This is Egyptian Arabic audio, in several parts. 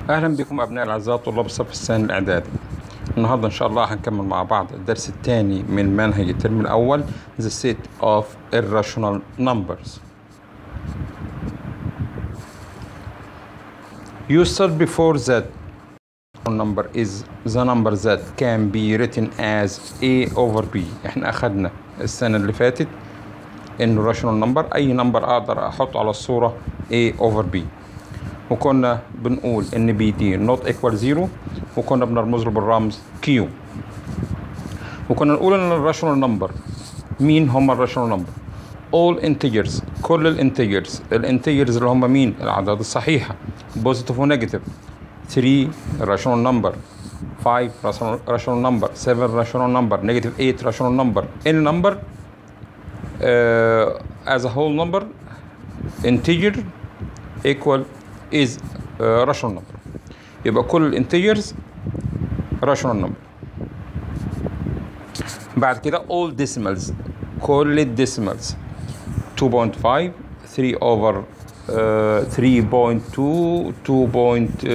اهلا بكم ابناء الاعزاء طلاب الصف الثاني الاعدادي النهارده ان شاء الله هنكمل مع بعض الدرس الثاني من منهج الترم الاول the set of irrational numbers you said before that number is the number that can be written as a over b احنا اخدنا السنه اللي فاتت انه rational number اي نمبر اقدر احطه على الصوره a over b وكنا بنقول ان بي دي نوت ايكوال زيرو وكنا بنرمز له بالرمز كيو وكنا نقول ان الراشونال نمبر مين هم الراشونال نمبر all integers كل الانتجرز الانتجرز اللي هم مين الاعداد الصحيحه بوزيتيف ونيجاتيف 3 راشونال نمبر 5 راشونال نمبر 7 راشونال نمبر نيجاتيف 8 راشونال نمبر any number uh, as a whole number integer equal is uh, rational number يبقى كل الانتجرز rational number بعد كده all decimals كل الديسيمالز 2.5 3 over uh, 3.2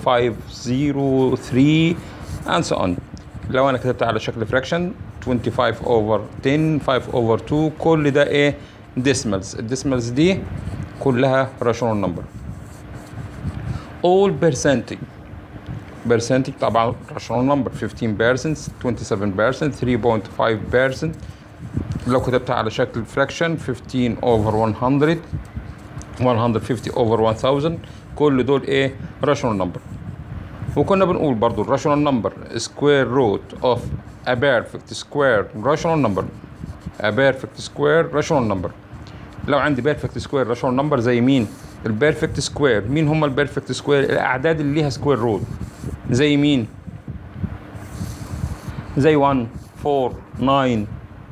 2.503 and so on لو انا كتبت على شكل fraction 25 over 10 5 over 2 كل ده ايه decimals الديسيمالز دي كلها rational number all percentage percentage طبعا rational number 15% 27% 3.5% لو كتبتها على شكل fraction 15 over 100 150 over 1000 كل دول ايه rational number وكنا بنقول برضو الراشونال نمبر square root of a perfect square rational number a perfect square rational number لو عندي بيرفكت سكوير راشونال نمبر زي مين البيرفكت سكوير مين هم البيرفكت سكوير الاعداد اللي ليها سكوير روت زي مين زي 1 4 9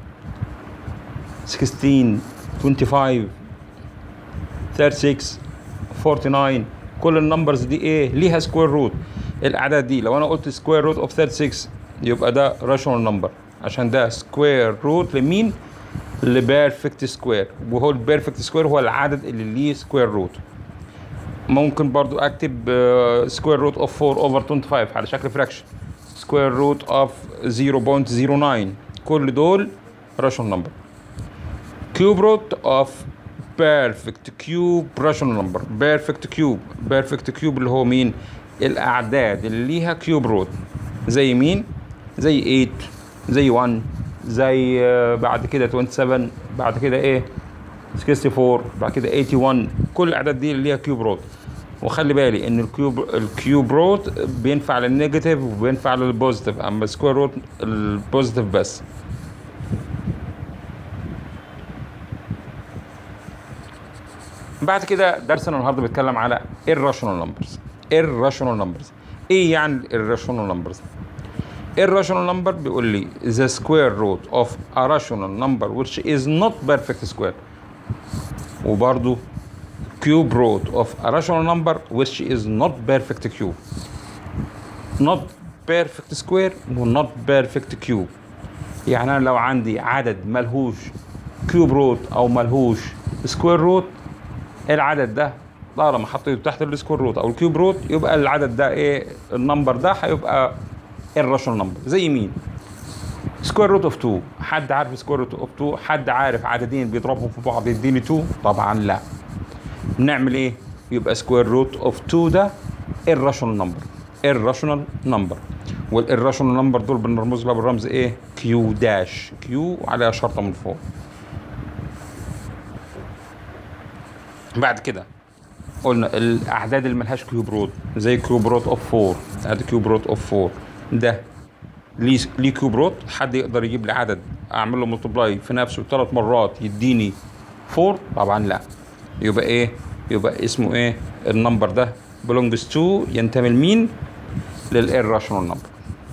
16 25 36 49 كل النمبرز دي ايه ليها سكوير روت الاعداد دي لو انا قلت سكوير روت اوف 36 يبقى ده راشونال نمبر عشان ده سكوير روت لمين لبيرفكت سكوير وهو البيرفكت سكوير هو العدد اللي ليه سكوير روت ممكن برضو اكتب سكوير روت اوف 4 اوفر 25 على شكل فراكشن سكوير روت اوف 0.09 كل دول راشونال نمبر كيوب روت اوف بيرفكت كيوب راشونال نمبر بيرفكت كيوب بيرفكت كيوب اللي هو مين الاعداد اللي ليها كيوب روت زي مين زي 8 زي 1 زي بعد كده 27 بعد كده ايه 64 بعد كده 81 كل الاعداد دي اللي ليها كيوب روت وخلي بالي ان الكيوب الكيوب روت بينفع للنيجاتيف وبينفع للبوزيتيف اما السكوير روت البوزيتيف بس بعد كده درسنا النهارده بيتكلم على irrational numbers irrational numbers ايه يعني irrational numbers irrational number بيقول لي the square root of a rational number which is not perfect square وبرضو cube root of a rational number which is not perfect cube not perfect square و not perfect cube يعني انا لو عندي عدد ملهوش كيوب روت او ملهوش سكوير روت العدد ده طالما حطيته تحت السكوير روت او الكيوب روت يبقى العدد ده ايه النمبر ده هيبقى الراشونال نمبر زي مين سكوير روت اوف 2 حد عارف سكوير روت اوف 2 حد عارف عددين بيضربهم في بعض يديني 2 طبعا لا نعمل ايه يبقى سكوير روت اوف 2 ده الراشونال نمبر الراشونال نمبر والراشونال نمبر دول بنرمز لها بالرمز ايه كيو داش كيو عليها شرطه من فوق بعد كده قلنا الاعداد اللي ملهاش كيوب روت زي كيوب روت اوف 4 ادي كيوب روت اوف 4 ده ليه ليه كيوب روت حد يقدر يجيب لي عدد اعمل له ملتبلاي في نفسه ثلاث مرات يديني 4 طبعا لا يبقى ايه يبقى اسمه ايه النمبر ده belongs to ينتمي لمين للirrational number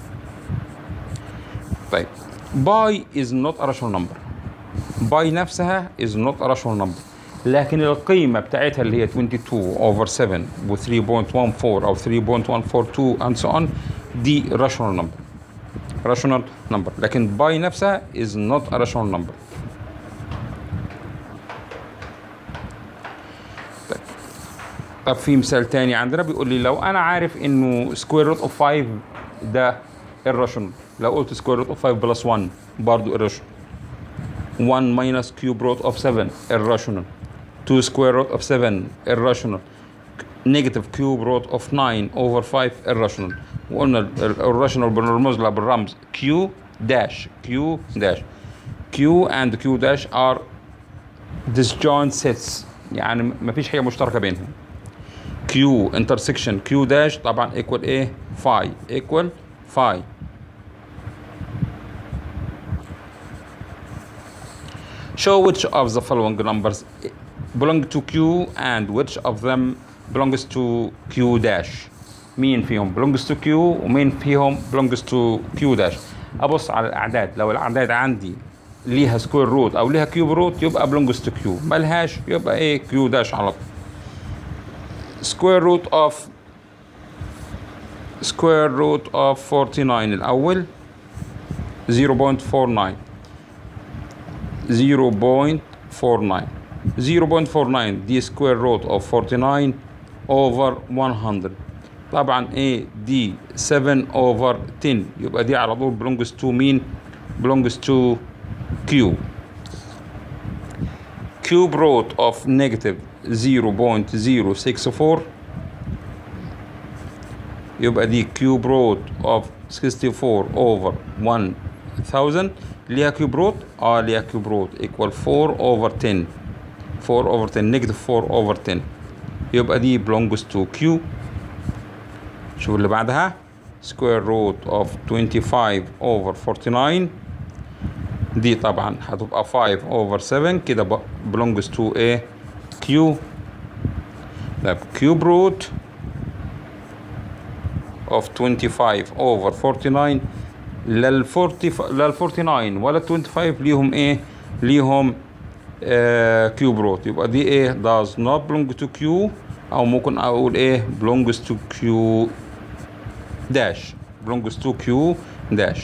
طيب باي is not a rational number باي نفسها is not a rational number لكن القيمة بتاعتها اللي هي 22 over 7 و 3.14 أو 3.142 and so on دي rational number rational number لكن باي نفسها is not a rational number طيب طب في مثال تاني عندنا بيقول لي لو انا عارف انه سكوير روت اوف 5 ده irrational لو قلت سكوير روت اوف 5 بلس 1 برضه irrational 1 minus cube root of 7 irrational 2 square root of 7 irrational negative cube root of 9 over 5 irrational وقلنا ال- ال- irrational بنرمز لها بالرمز q dash q dash q and q dash are disjoint sets يعني م- مفيش حاجة مشتركة بينهم q intersection q dash طبعا equal ايه phi equal phi show which of the following numbers belong to q and which of them belongs to q dash مين فيهم belongs to q ومين فيهم belongs to q dash ابص على الاعداد لو الاعداد عندي ليها سكوير روت او ليها كيوب روت يبقى belongs to q ملهاش يبقى ايه q داش على طول square root of square root of 49 الأول 0.49 0.49 0.49 دي square root of 49 over 100 طبعا ايه دي 7 over 10 يبقى دي على طول belongs to مين belongs to q cube root of negative 0.064 يبقى دي cube root of 64 over 1000 ليها cube root اه ليها cube root equal 4 over 10 4 over 10 negative 4 over 10 يبقى دي belongs to q شوف اللي بعدها square root of 25 over 49 دي طبعا هتبقى 5 over 7 كده ب- belongs to a q طيب cube root of 25 over 49 لل 40 لل 49 ولا 25 ليهم ايه ليهم آه كيوب روت يبقى دي ايه does not belong to q او ممكن اقول ايه belongs to q dash belongs to q dash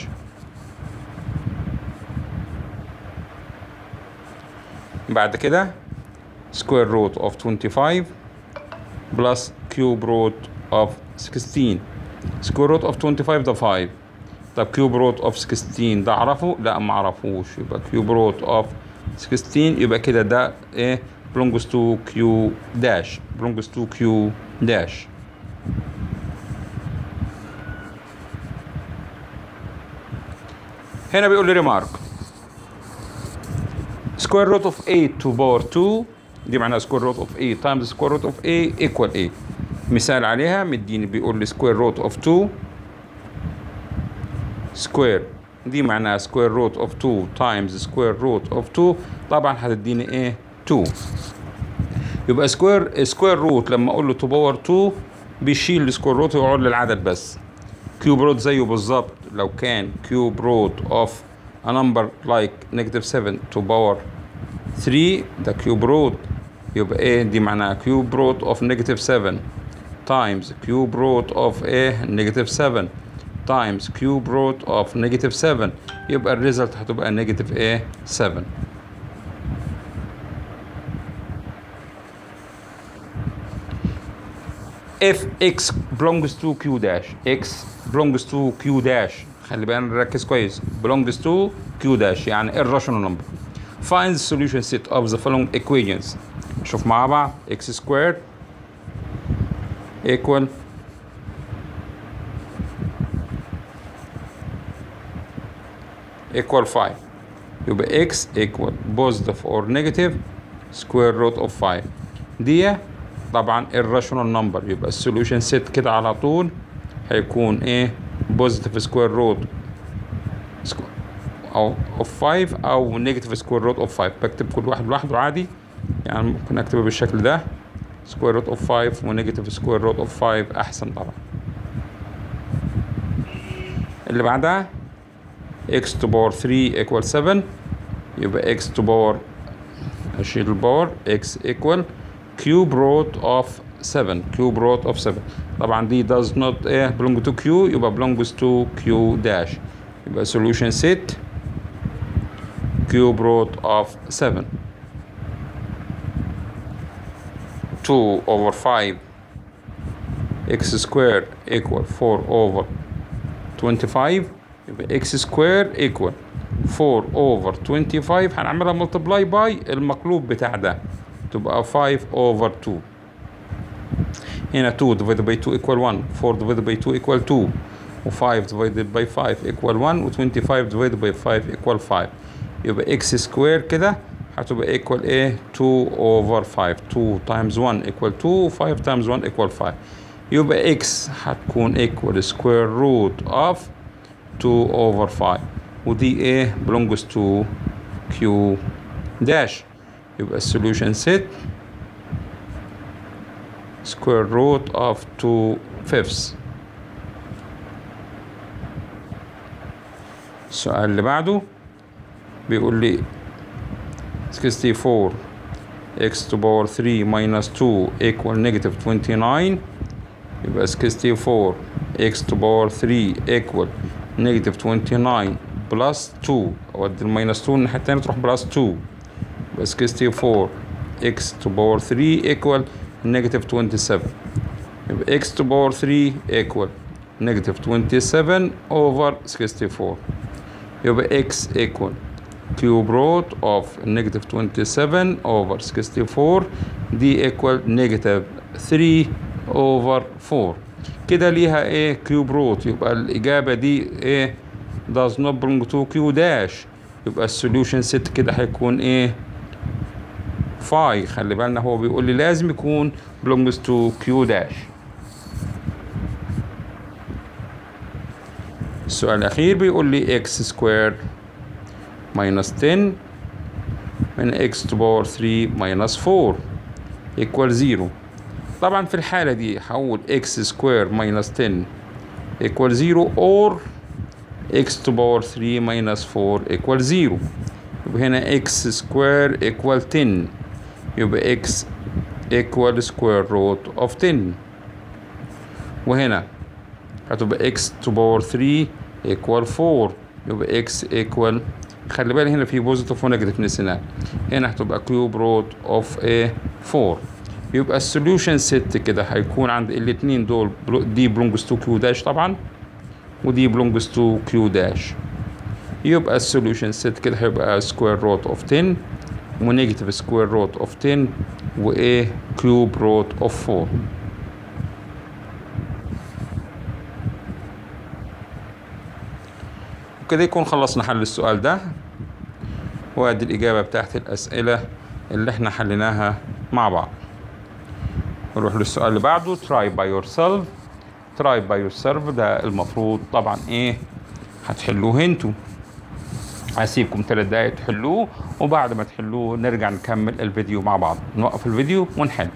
بعد كده square root of 25 plus cube root of 16 square root of 25 ده 5 طب cube root of 16 ده اعرفه لا ما اعرفوش يبقى cube root of 16 يبقى كده ده ايه belongs to q dash belongs to q dash هنا بيقول لي ريمارك square root of a to power 2 دي معناها square root of a times square root of a equal a مثال عليها مديني بيقول لي square root of 2 square دي معناها square root of 2 times square root of 2 طبعا هتديني ايه 2 يبقى سكوير سكوير روت لما اقول له تو باور 2 بيشيل السكوير روت ويقعد للعدد بس كيوب روت زيه بالظبط لو كان كيوب روت اوف a number like negative 7 to power 3 ده كيوب روت يبقى ايه دي معناها كيوب روت اوف negative 7 times cube root of a negative 7 times cube root of negative 7 يبقى الريزلت هتبقى negative a 7 if x belongs to q dash x belongs to q dash خلي بالنا نركز كويس belongs to q dash يعني irrational number find the solution set of the following equations شوف مع بعض x squared equal equal 5 يبقى x equal positive or negative square root of 5 دي طبعا irrational number يبقى السوليوشن سيت كده على طول هيكون ايه positive square root او of 5 او negative square root of 5 بكتب كل واحد لوحده عادي يعني ممكن اكتبه بالشكل ده square root of 5 و negative square root of 5 احسن طبعا اللي بعدها x to power 3 equal 7 يبقى x to power اشيل الباور x equal cube root of 7 cube root of 7 طبعا دي does not ايه belong to q يبقى belongs to q dash يبقى solution set cube root of 7 2 over 5 x square equal 4 over 25 يبقى x square equal 4 over 25 هنعملها multiply by المقلوب بتاع ده تبقى 5 over 2 هنا 2 divided by 2 equal 1 4 divided by 2 equal 2 و5 divided by 5 equal 1 و25 divided by 5 equal 5 يبقى x square كده هتبقى equal ايه 2 over 5 2 times 1 equal 2 5 times 1 equal 5 يبقى x هتكون equal square root of 2 over 5 ودي ايه belongs to q dash يبقى السوليوشن set square root of 2 fifths السؤال اللي بعده بيقول لي 64 x to power 3 minus 2 equal negative 29 يبقى 64 x to power 3 equal negative 29 plus 2 اودي الماينس 2 الناحية التانية تروح بلس 2 يبقى 64 x to power 3 equal negative 27 يبقى x to power 3 equal negative 27 over 64 يبقى x equal cube root of negative 27 over 64 دي equal negative 3 over 4 كده ليها ايه كيوب روت يبقى الإجابة دي ايه does not belong to q dash يبقى السوليوشن ست كده هيكون ايه فاي خلي بالنا هو بيقول لي لازم يكون belongs to q dash السؤال الأخير بيقول لي x squared minus 10 من x to power 3 minus 4 equal 0 طبعا في الحالة دي هقول x square minus 10 equal 0 or x to power 3 minus 4 equal 0 يبقى هنا x square equal 10 يبقى x equal square root of 10 وهنا هتبقى x to power 3 equal 4 يبقى x equal خلي بالك هنا في بوزيتيف ونيجاتيف نسيناه هنا هتبقى كيوب روت اوف a 4 يبقى السوليوشن ست كده هيكون عند الاثنين دول دي بلونجز تو كيو داش طبعا ودي بلونجز تو كيو داش يبقى السوليوشن ست كده هيبقى سكوير روت اوف 10 ونيجاتيف سكوير روت اوف 10 وايه كيوب روت اوف 4 وكده يكون خلصنا حل السؤال ده وادي الإجابة بتاعت الأسئلة اللي احنا حليناها مع بعض نروح للسؤال اللي بعده try by yourself try by yourself ده المفروض طبعا ايه هتحلوه انتوا هسيبكم ثلاث دقايق تحلوه وبعد ما تحلوه نرجع نكمل الفيديو مع بعض نوقف الفيديو ونحل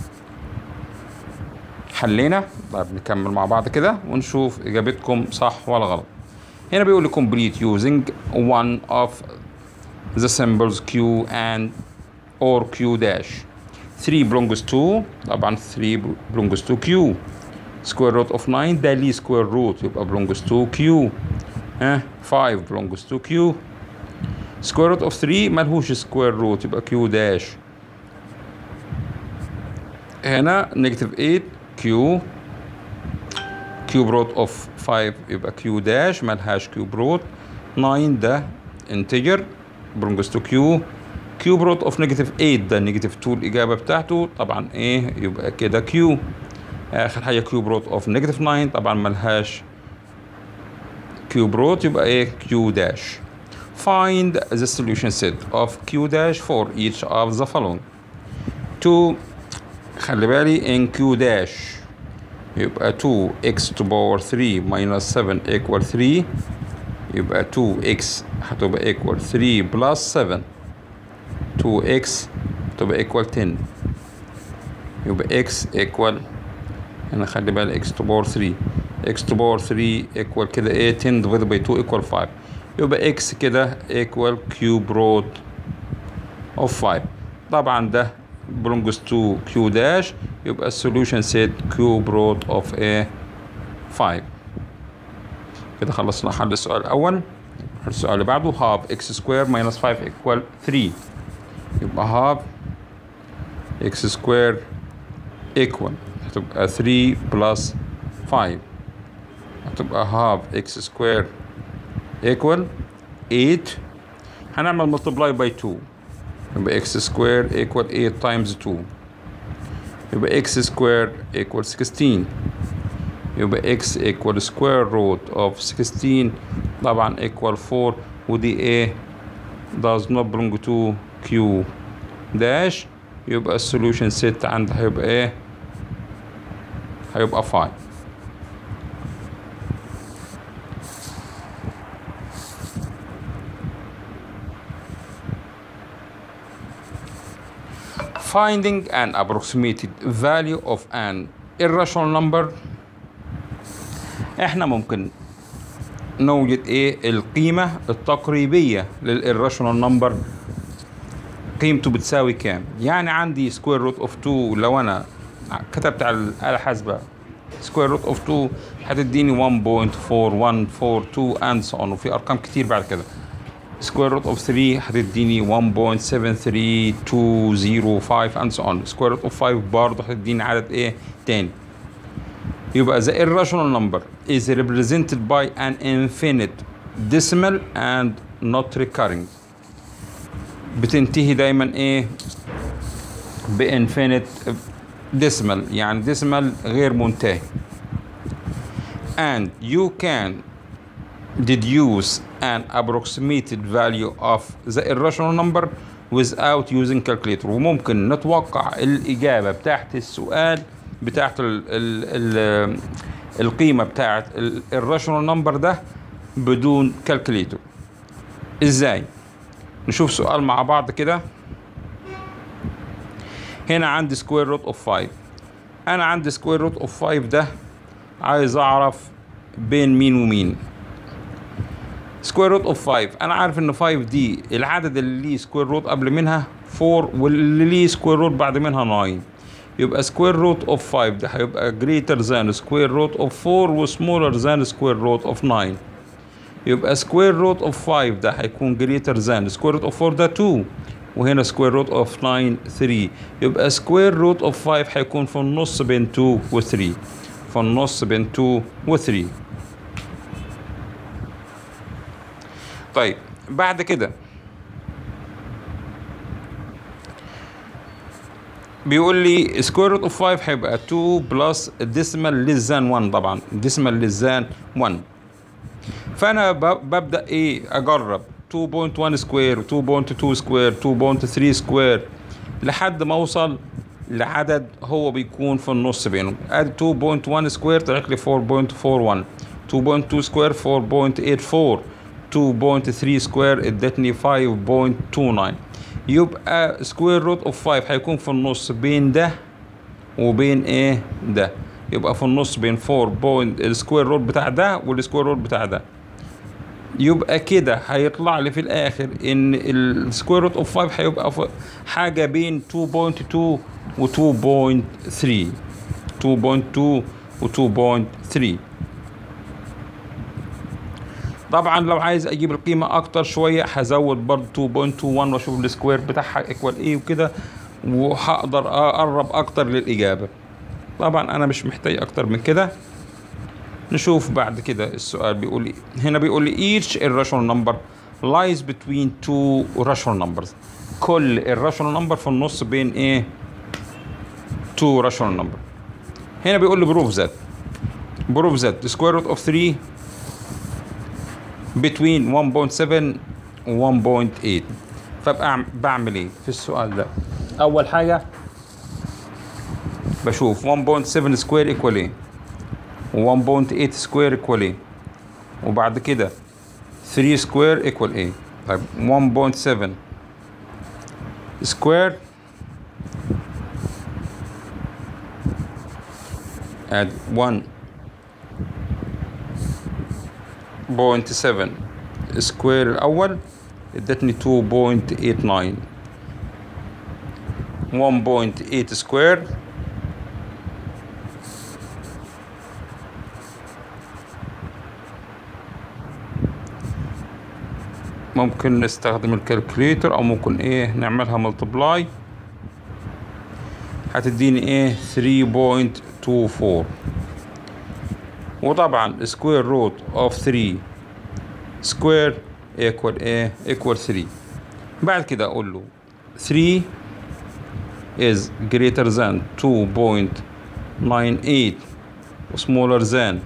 حلينا طيب نكمل مع بعض كده ونشوف اجابتكم صح ولا غلط هنا بيقول لي complete using one of the symbols Q and or Q dash 3 belongs to طبعا 3 belongs to Q square root of 9 ده ليه square root يبقى belongs to Q ها 5 belongs to Q square root of 3 ملهوش square root يبقى Q dash هنا negative 8 Q كيوب روت اوف 5 يبقى كيو داش ملهاش كيوب روت 9 ده انتجر برونجز تو كيو كيوب روت اوف نيجاتيف 8 ده نيجاتيف 2 الاجابه بتاعته طبعا ايه يبقى كده كيو اخر حاجه كيوب روت اوف نيجاتيف 9 طبعا ملهاش كيوب روت يبقى ايه كيو داش find the solution set of q dash for each of the following to خلي بالي in q dash يبقى 2x to power 3 minus 7 equal 3 يبقى 2x هتبقى equal 3 plus 7 2x هتبقى equal 10 يبقى x equal هنا خلي بالك x to power 3 x to power 3 equal كده ايه 10 divided by 2 equal 5 يبقى x كده equal cube root of 5 طبعا ده belongs to q dash يبقى السوليوشن سيت cube root of a 5 كده خلصنا حل السؤال الأول السؤال اللي بعده half x square minus 5 equal 3 يبقى half x square equal هتبقى 3 بلس 5 هتبقى half x square equal 8 هنعمل multiply by 2 يبقى x square equal 8 times 2 يبقى x square equal 16 يبقى x equal square root of 16 طبعا equal 4 ودي ايه does not belong to q dash يبقى السوليوشن set عندها هيبقى ايه هيبقى 5 finding an approximated value of an irrational number احنا ممكن نوجد ايه القيمة التقريبية للirrational number قيمته بتساوي كام يعني عندي square root of 2 لو انا كتبت على الآلة الحاسبة square root of 2 هتديني 1.4142 and so on وفي ارقام كتير بعد كده square root of 3 هتديني 1.73205 and so on square root of 5 برضه هتديني عدد ايه تاني يبقى the irrational number is represented by an infinite decimal and not recurring بتنتهي دايما ايه بانفينيت decimal يعني decimal غير منتهي and you can deduce an approximated value of the irrational number without using calculator وممكن نتوقع الإجابة بتاعت السؤال بتاعت ال ال ال القيمة بتاعت الراشونال نمبر ده بدون كالكوليتور ازاي نشوف سؤال مع بعض كده هنا عندي سكوير روت اوف 5 انا عندي سكوير روت اوف 5 ده عايز اعرف بين مين ومين سكوير روت اوف 5 انا عارف ان 5 دي العدد اللي ليه سكوير روت قبل منها 4 واللي ليه سكوير روت بعد منها 9 يبقى سكوير روت اوف 5 ده هيبقى greater than سكوير روت اوف 4 وسمولر than سكوير روت اوف 9 يبقى سكوير روت اوف 5 ده هيكون greater than سكوير روت اوف 4 ده 2 وهنا سكوير روت اوف 9 3 يبقى سكوير روت اوف 5 هيكون في النص بين 2 و 3 في النص بين 2 و 3 طيب بعد كده بيقول لي سكوير روت اوف 5 هيبقى 2 بلس ديسيمال ليس ذان 1 طبعا ديسيمال ليس ذان 1 فانا ببدا ايه اجرب 2.1 سكوير 2.2 سكوير 2.3 سكوير لحد ما اوصل لعدد هو بيكون في النص بينهم ادي 2.1 سكوير طلعت لي 4.41 2.2 سكوير 4.84 2.3 سكوير ادتني 5.29 يبقى سكوير روت اوف 5 هيكون في النص بين ده وبين ايه ده يبقى في النص بين 4 بوينت السكوير روت بتاع ده والسكوير روت بتاع ده يبقى كده هيطلع لي في الاخر ان السكوير روت اوف 5 هيبقى حاجه بين 2.2 و 2.3 2.2 و 2.3 طبعا لو عايز اجيب القيمه اكتر شويه هزود برضه 2.21 واشوف السكوير بتاعها ايكوال ايه وكده وهقدر اقرب اكتر للاجابه طبعا انا مش محتاج اكتر من كده نشوف بعد كده السؤال بيقول لي هنا بيقول لي each irrational number lies between two rational numbers كل irrational number في النص بين ايه two rational number هنا بيقول لي بروف ذات بروف ذات square root of 3 between 1.7 و 1.8 فابقى بعمل ايه في السؤال ده اول حاجه بشوف 1.7 سكوير ايكوال ايه و1.8 سكوير ايكوال ايه وبعد كده 3 سكوير ايكوال ايه طيب 1.7 سكوير اد 1 بوينت 7 سكوير الاول ادتني 2.89 1.8 سكوير ممكن نستخدم الكالكوليتر او ممكن ايه نعملها ملتبلاي هتديني ايه 2.24 وطبعا سكوير روت اوف 3 سكوير ايكوال ايه ايكوال 3 بعد كده اقول له 3 is greater than 2.98 smaller than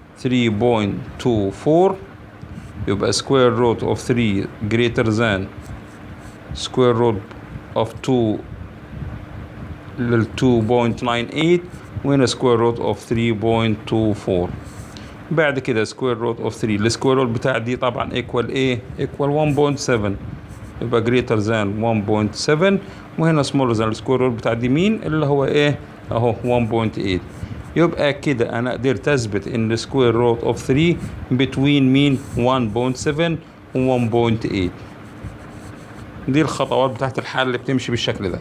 3.24 يبقى square root of 3 greater than square root of 2 لل 2.98 وهنا square root of 3.24 بعد كده square root of 3 السكوير روت بتاع دي طبعا equal ايه equal 1.7 يبقى greater than 1.7 وهنا smaller than السكوير روت بتاع دي مين اللي هو ايه اهو 1.8 يبقى كده انا قدرت اثبت ان square root of 3 between مين 1.7 و 1.8 دي الخطوات بتاعت الحل اللي بتمشي بالشكل ده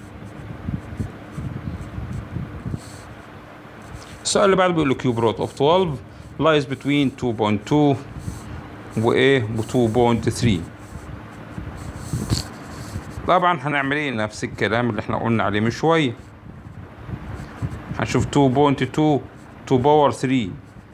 السؤال اللي بعده بيقول له كيوب روت اوف 12 lies between 2.2 و ايه و 2.3 طبعا هنعمل ايه نفس الكلام اللي احنا قلنا عليه من شويه هنشوف 2.2 2 باور 3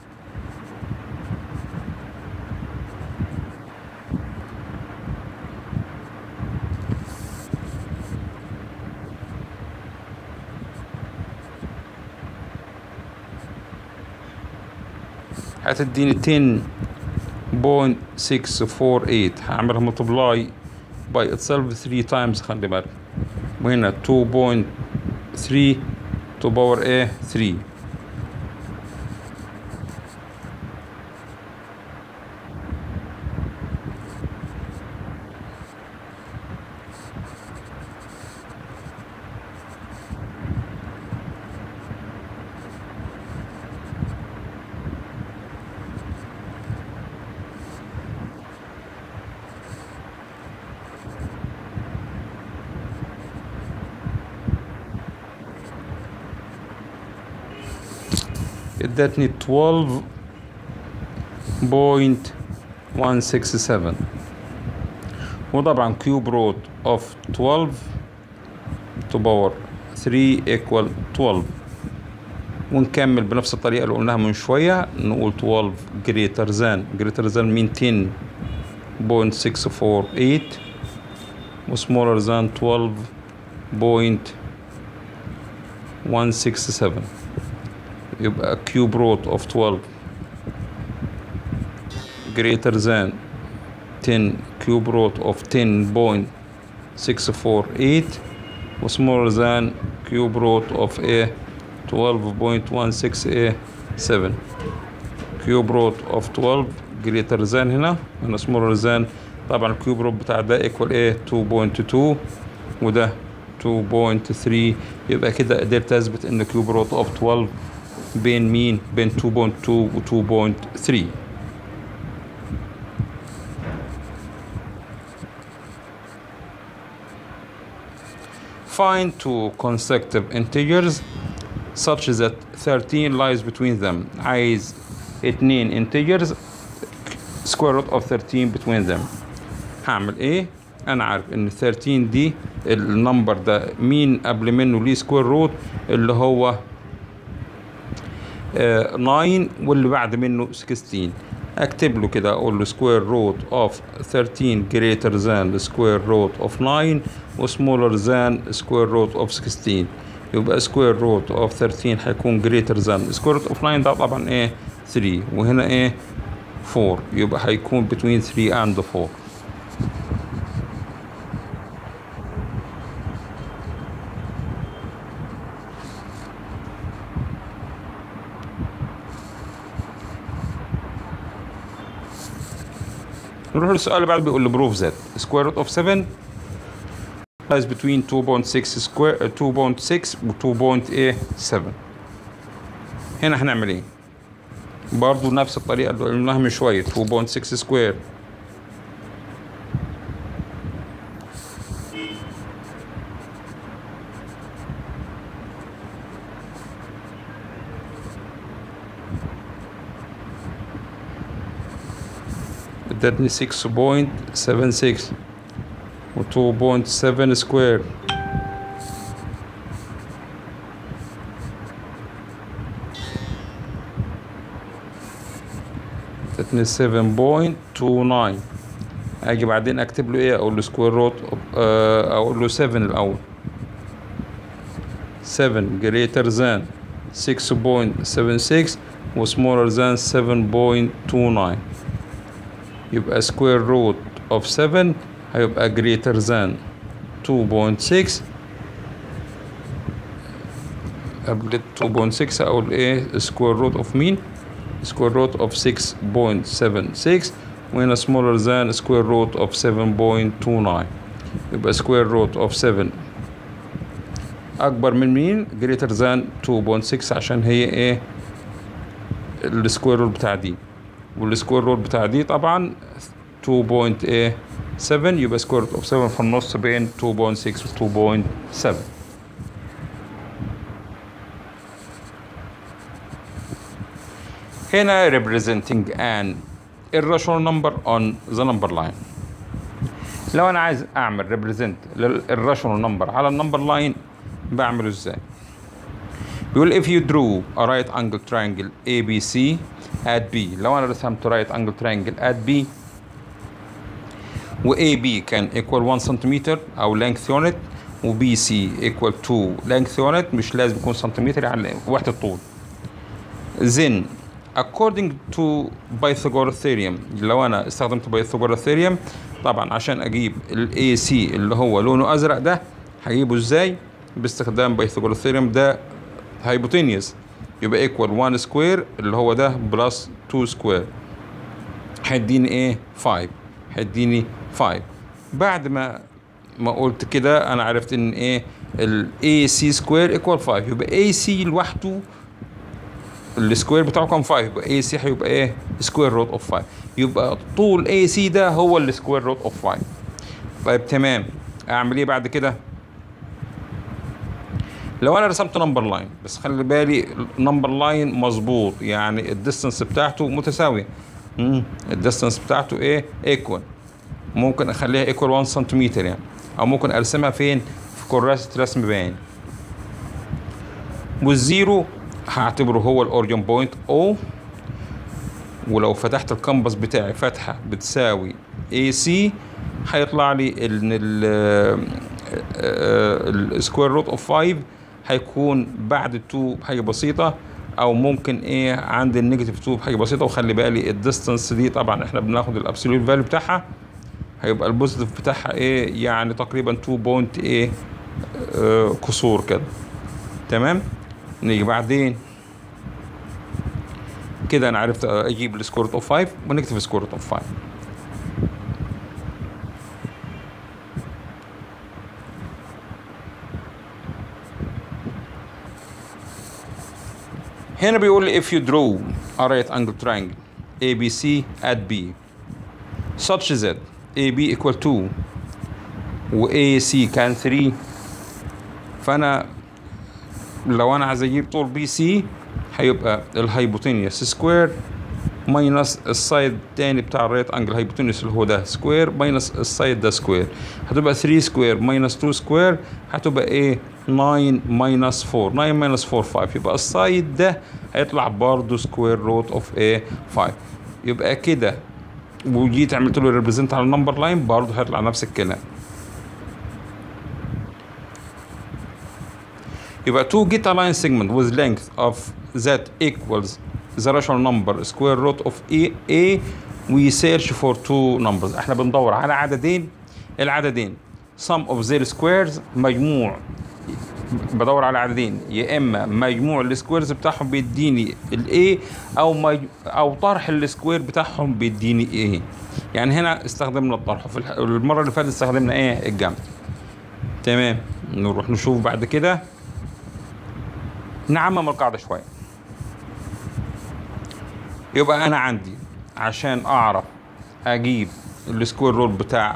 هتديني 10.648 هعملها ملتبلاي باي itself 3 تايمز خلي بالك وهنا 2.3 تو باور ايه 3 ادتني 12.167 وطبعا كيوب روت اوف 12 تو باور 3 equal 12 ونكمل بنفس الطريقة اللي قلناها من شوية نقول 12 greater than greater than من 10.648 و smaller than 12.167 يبقى كيوب روت اوف 12 greater than 10 كيوب روت اوف 10.648 و smaller than كيوب روت اوف ايه 12.167 كيوب روت اوف 12 greater than هنا هنا smaller than طبعا الكيوب روت بتاع ده equal ايه 2.2 وده 2.3 يبقى كده قدرت اثبت ان كيوب روت اوف 12 بين مين بين 2.2 و 2.3 Find two consecutive integers such that 13 lies between them عايز اتنين integers square root of 13 between them هعمل ايه انا عارف ان 13 دي النمبر ده مين قبل منه ليه سكوير روت اللي هو 9 واللي بعد منه 16 اكتب له كده اقول له سكوير روت اوف 13 greater than سكوير روت اوف 9 وسمولر than سكوير روت اوف 16 يبقى سكوير روت اوف 13 هيكون greater than سكوير روت اوف 9 ده طبعا ايه 3 وهنا ايه 4 يبقى هيكون between 3 and 4 نروح للسؤال اللي بعده بيقول لي بروف ذات سكوير روت اوف 7 lies between 2.6 سكوير 2.6 و 2.7 هنا هنعمل ايه؟ برضو نفس الطريقة اللي قلناها من شوية 2.6 سكوير ادتني 6.76 و 2.7 سكوير فاتنين 7.29 اجي بعدين اكتب له ايه اقول له سكوير روت اقول له 7 الاول 7 greater than 6.76 و smaller than 7.29 يبقى square root of 7 هيبقى greater than 2.6 قبل 2.6 اقول ايه square root of مين square root of 6.76 وهنا smaller than square root of 7.29 يبقى square root of 7 اكبر من مين greater than 2.6 عشان هي ايه السكوير روت بتاع دي والسكوير روت بتاع دي طبعا 2.7 يبقى سكوير روت اوف 7 في النص بين 2.6 و 2.7 هنا representing an irrational number on the number line لو انا عايز اعمل represent للirrational number على النمبر لاين بعمله ازاي بيقول if you drew a right angle triangle ABC at B لو انا رسمت right angle triangle at B و AB كان equal 1 سنتيمتر او length unit و BC equal 2 length unit مش لازم يكون سنتيمتر يعني وحدة طول then according to Pythagoras theorem لو انا استخدمت Pythagoras theorem طبعا عشان اجيب ال AC اللي هو لونه ازرق ده هجيبه ازاي باستخدام Pythagoras theorem ده هايبوتينيوس يبقى equal 1 سكوير اللي هو ده بلس 2 سكوير هيديني ايه 5 هيديني 5 بعد ما ما قلت كده انا عرفت ان ايه ال AC سكوير equal 5 يبقى AC لوحده السكوير بتاعه كان 5 يبقى AC هيبقى ايه سكوير روت اوف 5 يبقى طول AC ده هو السكوير روت اوف 5 طيب تمام اعمل ايه بعد كده لو انا رسمت نمبر لاين بس خلي بالي نمبر لاين مظبوط يعني الديستنس بتاعته متساويه الديستنس بتاعته ايه ايكوال ممكن اخليها ايكوال 1 سنتيمتر يعني او ممكن ارسمها فين في كراسه رسم باين والزيرو هعتبره هو الاوريجن بوينت او ولو فتحت الكمبس بتاعي فتحه بتساوي اي سي هيطلع لي ان السكوير روت اوف 5 هيكون بعد التو بحاجه بسيطه او ممكن ايه عند النيجاتيف 2 بحاجه بسيطه وخلي بالي الديستانس دي طبعا احنا بناخد الابسوليوت فاليو بتاعها هيبقى البوزيتيف بتاعها ايه يعني تقريبا 2 بوينت ايه آه كسور كده تمام نيجي بعدين كده انا عرفت اجيب السكور اوف 5 ونكتب سكور اوف 5 هنا بيقول لي if you draw a right angle triangle ABC at B such that AB equal 2 و AC كان 3 فأنا لو أنا عايز أجيب طول بي سي هيبقى الهايبوتينيوس سكوير ماينس السايد التاني بتاع الرايت انجل هايبوتينيوس اللي هو ده سكوير ماينس السايد ده سكوير هتبقى 3 سكوير ماينس 2 سكوير هتبقى ايه 9 ماينس 4 9 ماينس 4 5 يبقى السايد ده هيطلع برضه سكوير روت اوف ايه 5 يبقى كده وجيت عملت له ريبريزنت على النمبر لاين برضه هيطلع نفس الكلام يبقى to get a line segment with length of that equals the rational number square root of a a we search for two numbers احنا بندور على عددين العددين sum of their squares مجموع بدور على عددين يا اما مجموع السكويرز بتاعهم بيديني الاي او مج... او طرح السكوير بتاعهم بيديني ايه يعني هنا استخدمنا الطرح في الح- المره اللي فاتت استخدمنا ايه الجمع تمام نروح نشوف بعد كده نعمم القاعده شويه يبقى انا عندي عشان اعرف اجيب السكوير رول بتاع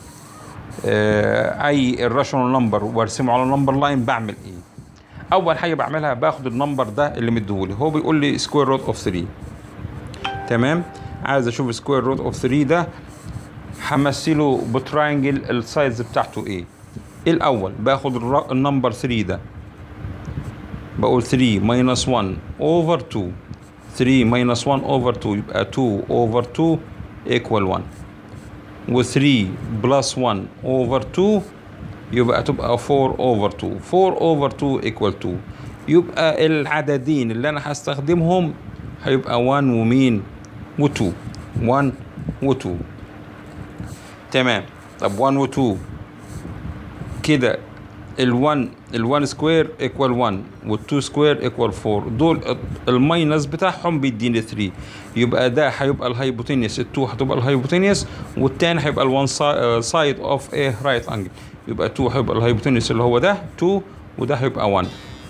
آه، اي الراشونال نمبر وارسمه على النمبر لاين بعمل ايه اول حاجه بعملها باخد النمبر ده اللي مديهولي هو بيقول لي سكوير روت اوف 3 تمام عايز اشوف سكوير روت اوف 3 ده همثله بتراينجل السايز بتاعته ايه الاول باخد الر- النمبر 3 ده بقول 3 ماينس 1 اوفر 2 3 minus 1 over 2 يبقى 2 over 2 equal 1 و 3 plus 1 over 2 يبقى تبقى 4 over 2 4 over 2 equal 2 يبقى العددين اللي انا هستخدمهم هيبقى 1 ومين و2 1 و2 تمام طب 1 و2 كده ال1 ال1 سكوير ايكوال 1 وال2 سكوير ايكوال 4 دول الماينس بتاعهم بيديني 3 يبقى ده هيبقى الهايبوتينيوس ال2 هتبقى الهايبوتينيوس والتاني هيبقى ال1 سايد اوف ايه رايت انجل يبقى 2 هيبقى الهايبوتينيوس اللي هو ده 2 وده هيبقى 1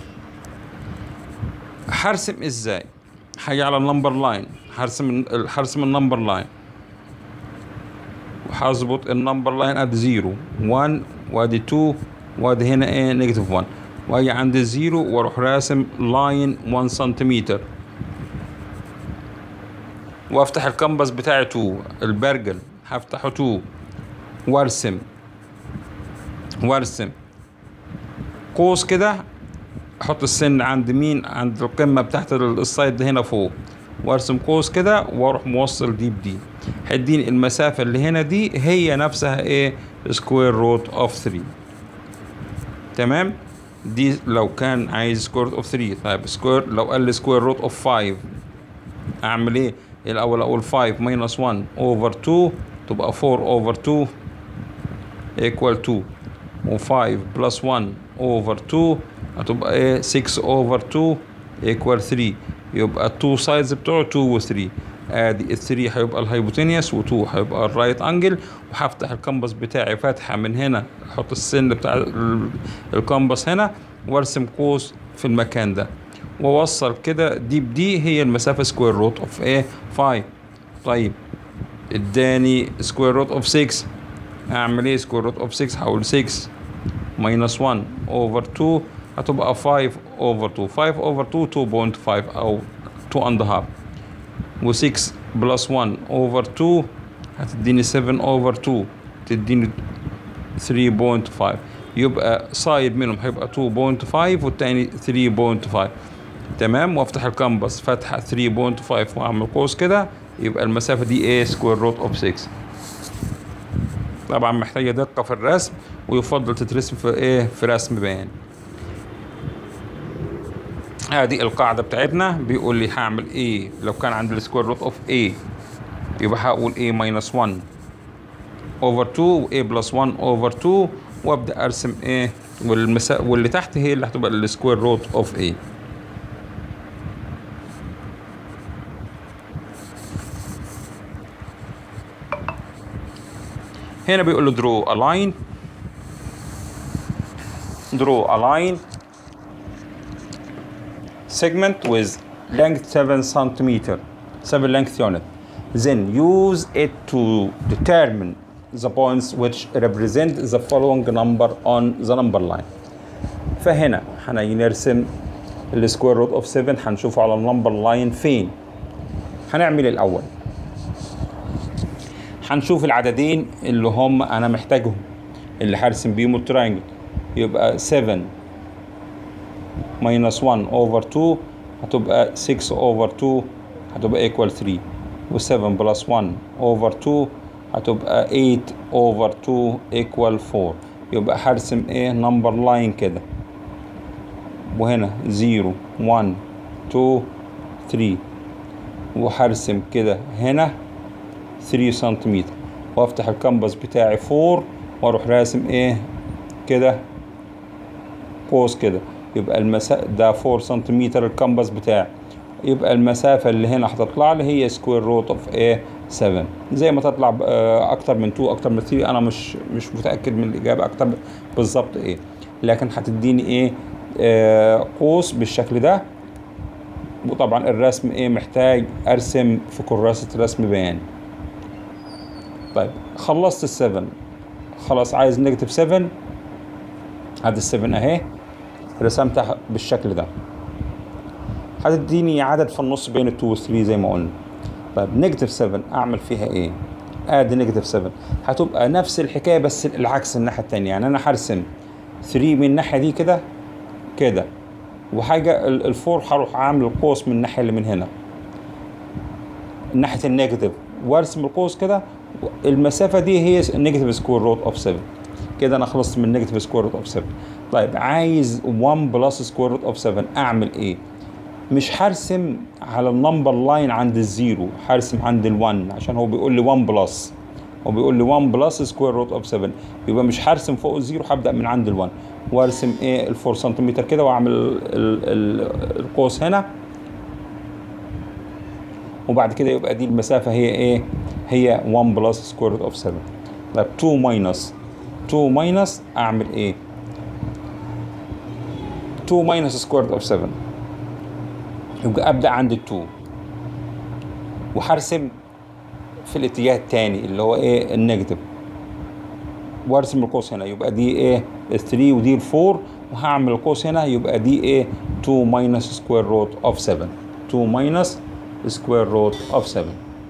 هرسم ازاي هاجي على النمبر لاين هرسم هرسم النمبر لاين وهظبط النمبر لاين ادي 0 1 وادي 2 وادي هنا ايه نيجاتيف 1 واجي عند الزيرو واروح راسم لاين 1 سنتيمتر وافتح الكمبس بتاعي 2 البرجل هفتحه 2 وارسم وارسم قوس كده احط السن عند مين عند القمه بتاعت السايد ده هنا فوق وارسم قوس كده واروح موصل دي بدي هيديني المسافه اللي هنا دي هي نفسها ايه سكوير روت اوف 3 تمام دي لو كان عايز سكوير روت اوف 3 طيب سكوير لو قال لي سكوير روت اوف 5 اعمل ايه الاول اقول 5 ماينس 1 اوفر 2 تبقى 4 اوفر 2 ايكوال 2 و5 بلس 1 اوفر 2 هتبقى ايه 6 اوفر 2 ايكوال 3 يبقى التو سايدز بتوعه 2 و 3 ادي ال 3 هيبقى الهايبوتينيوس و2 هيبقى الرايت انجل وهفتح الكمبس بتاعي فاتحه من هنا احط السن بتاع الكمبس هنا وارسم قوس في المكان ده واوصل كده دي بدي هي المسافه سكوير روت اوف ايه 5 طيب اداني سكوير روت اوف 6 اعمل ايه سكوير روت اوف 6 هقول 6 ماينس 1 اوفر 2 هتبقى 5 اوفر 2 5 اوفر 2 2.5 او 2 اند هاف و6 بلس 1 اوفر 2 هتديني 7 اوفر 2 تديني 3.5 يبقى سايد منهم هيبقى 2.5 والتاني 3.5 تمام وافتح الكمبس فتحه 3.5 واعمل قوس كده يبقى المسافه دي ايه سكوير روت اوف 6 طبعا محتاجه دقه في الرسم ويفضل تترسم في ايه في رسم بيان ادي القاعده بتاعتنا بيقول لي هعمل ايه لو كان عندي السكوير روت اوف a يبقى هقول a ماينس 1 اوفر 2 و a بلس 1 اوفر 2 وابدا ارسم ايه والمسا... واللي تحت هي اللي هتبقى السكوير روت اوف a هنا بيقول له draw a line draw a line segment with length 7 centimeter 7 length unit then use it to determine the points which represent the following number on the number line فهنا هنيجي نرسم السكوير روت اوف 7 هنشوفه على النمبر لاين فين هنعمل الاول هنشوف العددين اللي هم انا محتاجهم اللي هرسم بيهم التراينجل يبقى 7 minus 1 over 2 هتبقى 6 over 2 هتبقى equal 3 و 7 plus 1 over 2 هتبقى 8 over 2 equal 4 يبقى هرسم ايه نمبر لاين كده وهنا 0 1 2 3 وهرسم كده هنا 3 سنتيمتر وافتح الكمبس بتاعي 4 واروح راسم ايه كده قوس كده يبقى المسافة ده 4 سنتيمتر الكمبس بتاعي يبقى المسافة اللي هنا هتطلع لي هي سكوير روت اوف ايه 7 زي ما تطلع اكتر من 2 اكتر من 3 انا مش مش متأكد من الاجابة اكتر بالظبط ايه لكن هتديني ايه آه قوس بالشكل ده وطبعا الرسم ايه محتاج ارسم في كراسة رسم بياني طيب خلصت السفن خلاص عايز نيجاتيف 7 ادي السفن اهي رسمتها بالشكل ده هتديني عدد في النص بين ال 2 و 3 زي ما قلنا طيب نيجاتيف 7 اعمل فيها ايه ادي نيجاتيف 7 هتبقى نفس الحكايه بس العكس الناحيه التانية يعني انا هرسم 3 من الناحيه دي كده كده وحاجه الفور هروح عامل القوس من الناحيه اللي من هنا ناحيه النيجاتيف وارسم القوس كده المسافه دي هي النيجاتيف سكوير روت اوف 7 كده انا خلصت من النيجاتيف سكوير روت اوف 7 طيب عايز 1 بلس سكوير روت اوف 7 اعمل ايه مش هرسم على النمبر لاين عند الزيرو هرسم عند ال1 عشان هو بيقول لي 1 بلس هو بيقول لي 1 بلس سكوير روت اوف 7 يبقى مش هرسم فوق الزيرو هبدا من عند ال1 وارسم ايه ال 4 سنتيمتر كده واعمل ال ال القوس هنا وبعد كده يبقى دي المسافه هي ايه هي 1 بلس سكوير روت اوف 7 طيب 2 ماينس 2 ماينس اعمل ايه 2 ماينس سكوير روت اوف 7 يبقى ابدا عند ال2 وهرسم في الاتجاه الثاني اللي هو ايه النيجاتيف وارسم القوس هنا يبقى دي ايه 3 ودي 4 وهعمل القوس هنا يبقى دي ايه 2 ماينس سكوير روت اوف 7 2 ماينس سكوير روت اوف 7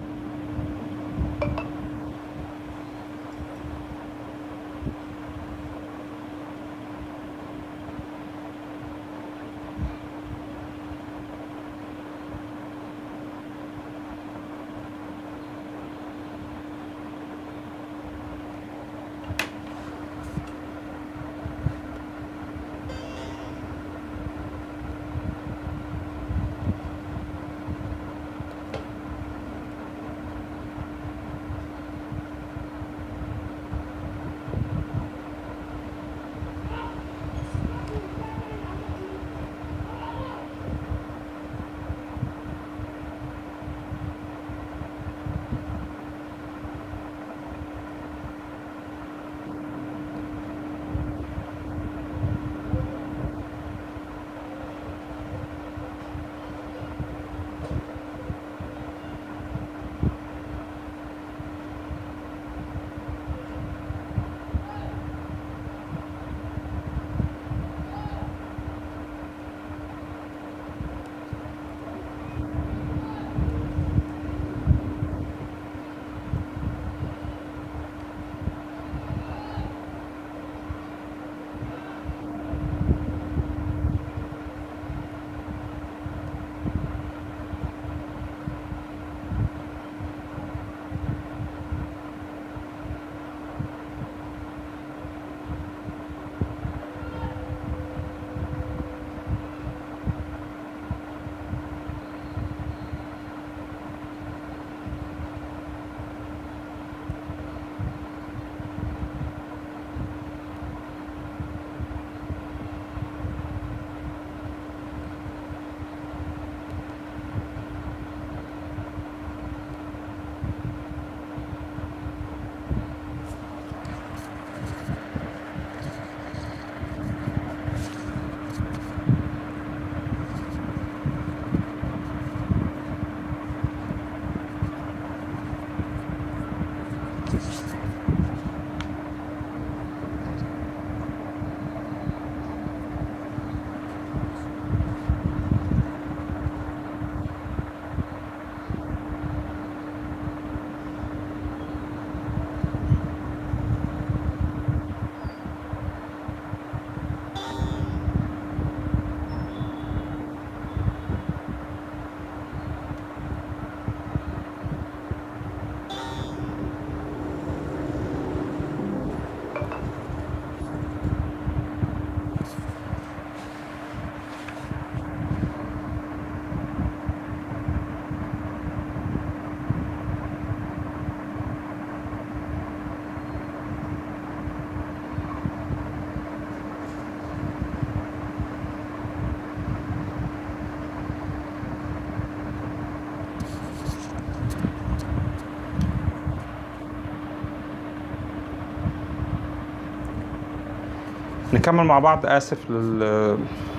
نكمل مع بعض اسف لل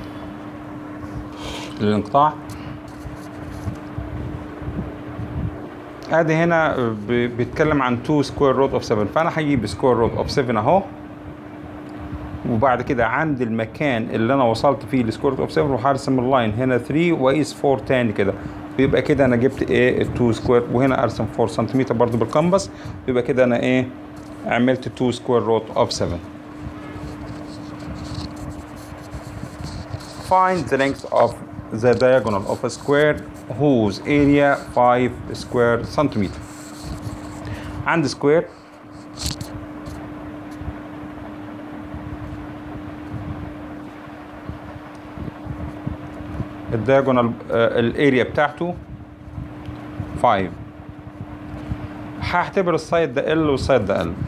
للانقطاع ادي هنا ب- بيتكلم عن 2 سكوير روت اوف 7 فانا هجيب سكوير روت اوف 7 اهو وبعد كده عند المكان اللي انا وصلت فيه لسكوير روت اوف 7 وهرسم اللاين هنا 3 واقيس 4 تاني كده بيبقى كده انا جبت ايه ال 2 سكوير وهنا ارسم 4 سنتيمتر برضو بالكمبس يبقى كده انا ايه عملت 2 سكوير روت اوف 7 find the length of the diagonal of a square whose area 5 square centimeter عند سكوير الدياجونال الاريا بتاعته 5 هعتبر السايد ده ال والسايد ده ال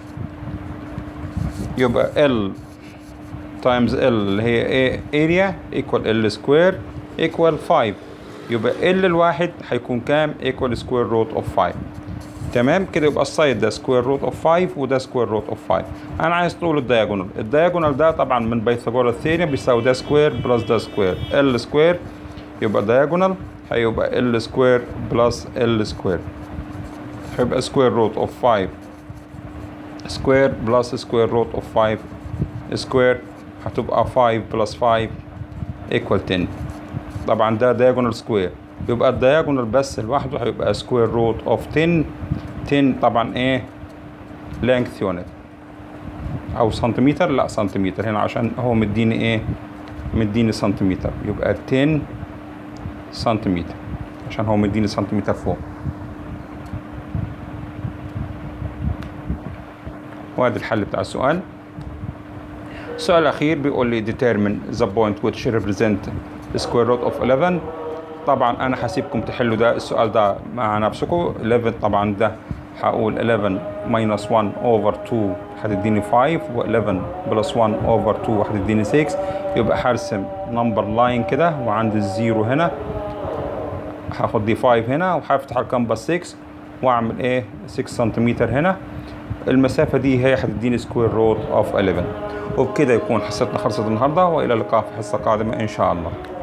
يبقى ال تايمز ال اللي هي ايه اريا ايكوال ال سكوير ايكوال 5 يبقى ال الواحد هيكون كام ايكوال سكوير روت اوف 5 تمام كده يبقى السايد ده سكوير روت اوف 5 وده سكوير روت اوف 5 انا عايز طول الدياجونال الدياجونال ده طبعا من بيثاغورس ثيوري بيساوي ده سكوير بلس ده سكوير ال سكوير يبقى دياجونال هيبقى ال سكوير بلس ال سكوير هيبقى سكوير روت اوف 5 سكوير بلس سكوير روت اوف 5 سكوير هتبقى 5 بلس 5 ايكوال 10 طبعا ده دياجونال سكوير يبقى الدياجونال بس لوحده هيبقى سكوير روت اوف 10 10 طبعا ايه لينث يونت او سنتيمتر لا سنتيمتر هنا عشان هو مديني ايه مديني سنتيمتر يبقى 10 سنتيمتر عشان هو مديني سنتيمتر فوق وادي الحل بتاع السؤال السؤال الأخير بيقول لي determine the point which represent square root of 11 طبعا أنا هسيبكم تحلوا ده السؤال ده مع نفسكم 11 طبعا ده هقول 11 minus 1 over 2 هتديني 5 و 11 plus 1 over 2 هتديني 6 يبقى هرسم نمبر لاين كده وعند الزيرو هنا هاخد دي 5 هنا وهفتح الكامبس 6 واعمل ايه 6 سنتيمتر هنا المسافة دي هي هتديني سكوير روت اوف 11 وبكده يكون حصتنا خلصت النهارده والى اللقاء في حصة قادمة ان شاء الله